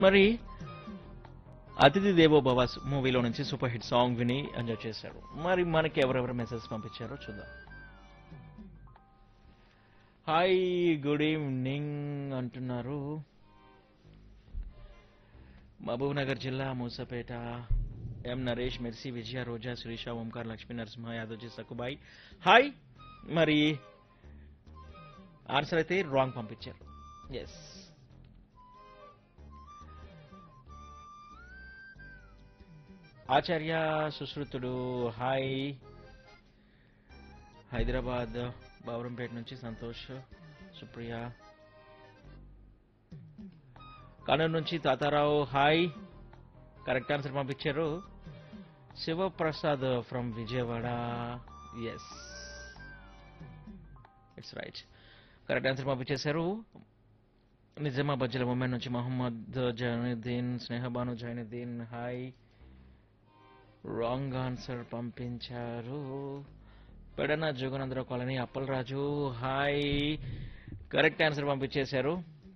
మరి అతిథి దేవో భవ మూవీలో నుంచి సూపర్ హిట్ సాంగ్ విని ఎంజాయ్ చేశారు మరి మనకి ఎవరెవరు మెసేజ్ పంపించారో చూద్దాం హాయ్ గుడ్ ఈవినింగ్ అంటున్నారు మహబూబ్ నగర్ జిల్లా Moosapeta M Naresh Mercy Vijaya Roja Sirisha Omkar Lakshmi Narasimha Yadavji Sakubai hi మరి ఆన్సర్ అయితే రాంగ్ పంపించారు ఎస్ ఆచార్య సుశ్రుతుడు హాయ్ హైదరాబాద్ బావరంపేట నుంచి సంతోష్ సుప్రియ కర్నూలు నుంచి తాతారావు హాయ్ కరెక్ట్ ఆన్సర్ పంపించారు Sivaprasad from Vijayawada yes it's right correct answer పంపించేశారు నిజామాబాద్ జిల్లా ముంబై నుంచి Mohammed Zainuddin Snehabanu Zainuddin hi wrong answer పంపించారు Pedana Joganandarao colony Appalaraju hi correct answer పంపించేశారు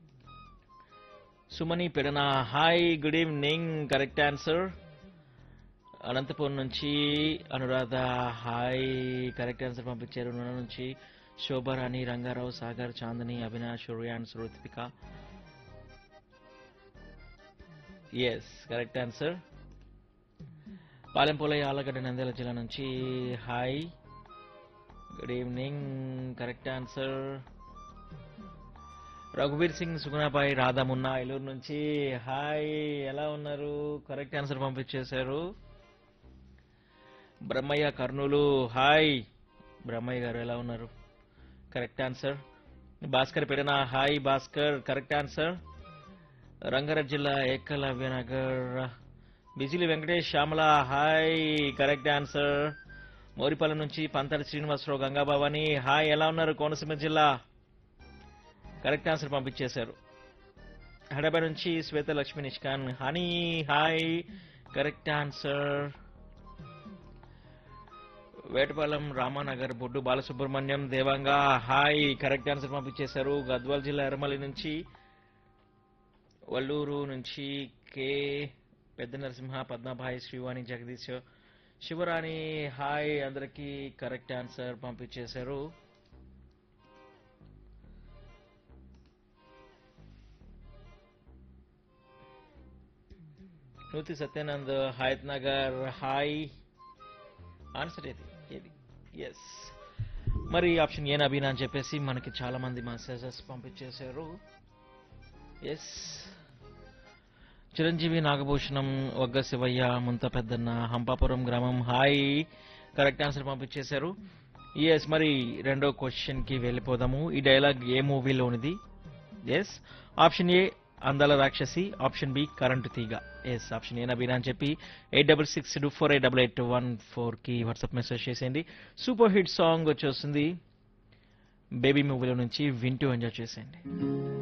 Sumani Pedana hi good evening correct answer Anantapuram నుంచి అనురాధ హాయ్ కరెక్ట్ ఆన్సర్ పంపించారు నూనె నుంచి Shobharani Rangarao Sagar Chandni Avinash Ruyan Ruthvika yes correct answer Palempolaiah Allagadda Nandyal జిల్లా నుంచి hi good evening correct answer రఘువీర్ Singh Sugunabai Radha Munna Eluru నుంచి హాయ్ ఎలా ఉన్నారు కరెక్ట్ ఆన్సర్ పంపించేశారు బ్రహ్మయ్య కర్నూలు హాయ్ బ్రహ్మయ్య గారు ఎలా ఉన్నారు correct answer Bhaskar Pedana hi Bhaskar correct answer Rangareddy జిల్లా Ekalavya Nagar Bijili Venkatesh Shyamala hi correct answer Moripalli నుంచి పంతడి శ్రీనివాసరావు గంగాబాబాని హాయ్ ఎలా ఉన్నారు కోనసీమ జిల్లా కరెక్ట్ ఆన్సర్ పంపించేశారు హైదరాబాద్ నుంచి Swetha Lakshmi Nishkan Honey hi correct answer Vetapalem Ramanagar Boddu Balasubrahmanyam Devanga hi correct answer పంపించేశారు గద్వాల్ జిల్లా ఎర్రమల్లి నుంచి వల్లూరు నుంచి కే పెద్ద నరసింహ పద్మభాయ్ శ్రీవాణి జగదీష్ శివరాణి హాయ్ అందరికీ కరెక్ట్ ఆన్సర్ పంపించేశారు నూతి సత్యానంద్ హయత్ నగర్ హాయ్ ఆన్సర్ ఏది ఏది ఎస్ మరి ఆప్షన్ ఏ నబీనా అని చెప్పేసి మనకి చాలా మంది మెసేజెస్ పంపించేశారు ఎస్ చిరంజీవి నాగభూషణం వగ్గ శివయ్య ముంత పెద్దన్న హంపాపురం గ్రామం హాయ్ కరెక్ట్ ఆన్సర్ పంపించేశారు ఎస్ మరి రెండో క్వశ్చన్ కి వెళ్ళిపోదాము ఈ డైలాగ్ ఏ మూవీలోనిది yes option A Andala Rakshasi option B current Theega yes option A నబీనా అని చెప్పి eight double six two four eight double eight one four కి వాట్సాప్ మెసేజ్ చేసేయండి సూపర్ హిట్ సాంగ్ వచ్చేస్తుంది బేబీ మూవీలో నుంచి వింటూ ఎంజాయ్ చేసేయండి